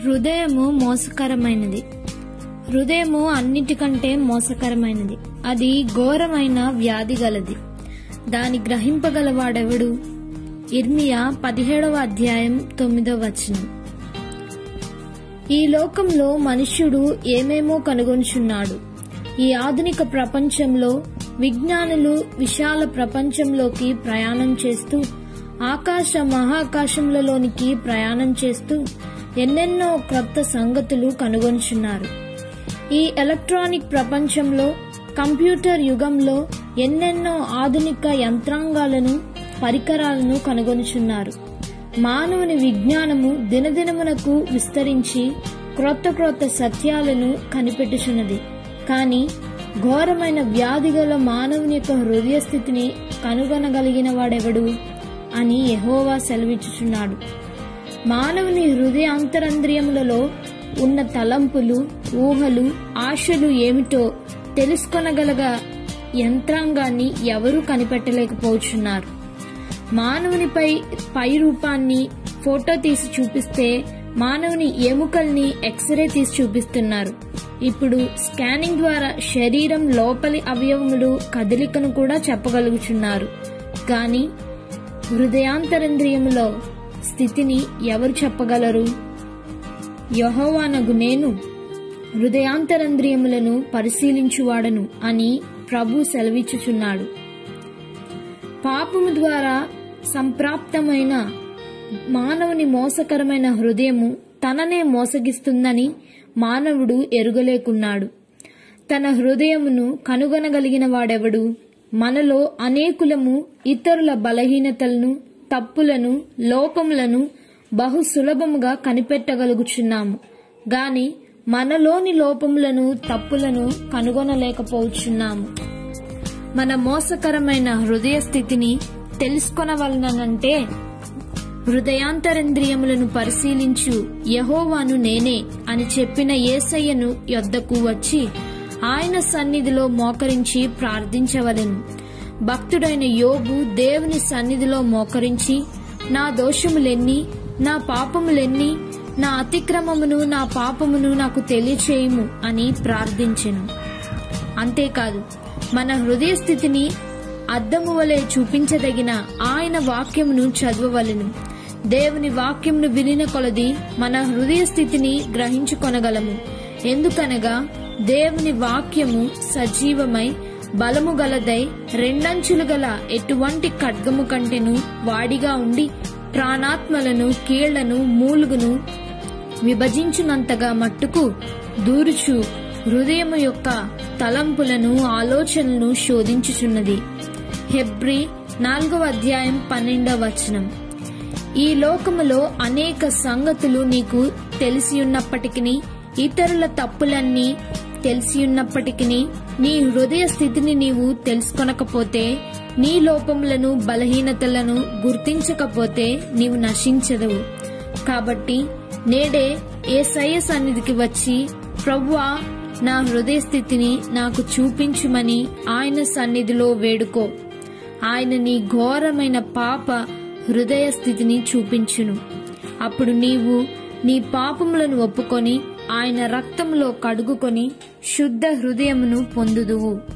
హృదయము మోసకరమైనది హృదయము అన్నిటికంటే మోసకరమైనది అది ఘోరమైన వ్యాధి గలది దాని గ్రహింపగలవాడెవడు ఇర్మియా పదిహేడవ అధ్యాయం తొమ్మిదవ వచనం ఈ లోకంలో మనుష్యుడు ఏమేమో కనుగొనుచున్నాడు ఈ ఆధునిక ప్రపంచంలో విజ్ఞానులు విశాల ప్రపంచంలోకి ప్రయాణం చేస్తూ ఆకాశ మహాకాశములలోనికి ప్రయాణం చేస్తూ ఎన్నెన్నో క్రొత్త సంగతులు కనుగొనుచున్నారు ఈ ఎలక్ట్రానిక్ ప్రపంచంలో కంప్యూటర్ యుగంలో ఎన్నెన్నో ఆధునిక యంత్రాంగాలను పరికరాలను కనుగొనుచున్నారు మానవుని విజ్ఞానము దినదినమునకు విస్తరించి క్రొత్త క్రొత్త సత్యాలను కనిపెట్టుచున్నది కానీ ఘోరమైన వ్యాధి గల మానవుని యొక్క హృదయ స్థితిని కనుగొనగలిగిన వాడెవడు అని యెహోవా సెలవిచ్చుచున్నాడు మానవుని హృదయాంతరంద్రియములలో ఉన్న తలంపులు ఊహలు ఆశలు ఏమిటో తెలుసుకొనగలగ యంత్రాంగాన్ని ఎవరూ కనిపెట్టలేకపోతున్నారు మానవునిపై పై రూపాన్ని ఫోటో తీసి చూపిస్తే మానవుని ఎముకల్ని ఎక్స్రే తీసి చూపిస్తున్నారు ఇప్పుడు స్కానింగ్ ద్వారా శరీరం లోపలి అవయవములు కదలికను కూడా చెప్పగలుగుచున్నారు కానీ హృదయాంతరంద్రియములో స్థితిని ఎవరు చెప్పగలరు యహోవానగు నేను హృదయాంతరంద్రియములను పరిశీలించువాడను అని ప్రభు సెలవిచ్చుచున్నాడు పాపము ద్వారా సంప్రాప్తమైన మానవుని మోసకరమైన హృదయము తననే మోసగిస్తుందని మానవుడు ఎరుగలేకున్నాడు తన హృదయమును కనుగొనగలిగిన వాడెవడు మనలో అనేకులము ఇతరుల బలహీనతలను తప్పులను లోపములను బహు సులభముగా కనిపెట్టగలుగుచున్నాము గాని మనలోని లోపములను తప్పులను కనుగొనలేకపోవచ్చున్నాము మన మోసకరమైన హృదయ స్థితిని తెలుసుకొనవలనంటే హృదయాంతరేంద్రియములను పరిశీలించు యహోవాను నేనే అని చెప్పిన ఏసయ్యను యొద్దకు వచ్చి ఆయన సన్నిధిలో మోకరించి ప్రార్థించవలెను భక్తుడైన యోబు దేవుని సన్నిధిలో మోకరించి నా దోషములెన్ని నా పాపములెన్ని నా అతిక్రమమును నా పాపమును నాకు తెలియచేయుము అని ప్రార్థించెను అంతేకాదు మన హృదయ స్థితిని అద్దము వలె చూపించదగిన ఆయన వాక్యమును చదవవలెను దేవుని వాక్యమును వినిన కొలది మన హృదయ స్థితిని గ్రహించుకొనగలము ఎందుకనగా దేవుని వాక్యము సజీవమై బలము గలదై రెండంచులు గల ఎటువంటి ఖడ్గము కంటెను వాడిగా ఉండి ప్రాణాత్మలను కీళ్లను మూలుగును విభజించునంతగా మట్టుకు దూరుచు హృదయము యొక్క తలంపులను ఆలోచనలను శోధించుచున్నది హెబ్రి నాలుగవ అధ్యాయం పన్నెండవ వచనం ఈ లోకములో అనేక సంగతులు నీకు తెలిసియున్నప్పటికీ ఇతరుల తప్పులన్నీ తెలిసియున్నప్పటికీ నీ హృదయ స్థితిని నీవు తెలుసుకొనకపోతే నీ లోపములను బలహీనతలను గుర్తించకపోతే నీవు నశించదవు కాబట్టి నేడే ఏ సయ్య సన్నిధికి వచ్చి ప్రవ్వా నా హృదయ స్థితిని నాకు చూపించుమని ఆయన సన్నిధిలో వేడుకో ఆయన నీ ఘోరమైన పాప హృదయ స్థితిని చూపించును అప్పుడు నీవు నీ పాపములను ఒప్పుకొని ఆయన రక్తంలో కడుగుకొని శుద్ధ హృదయమును పొందుదువు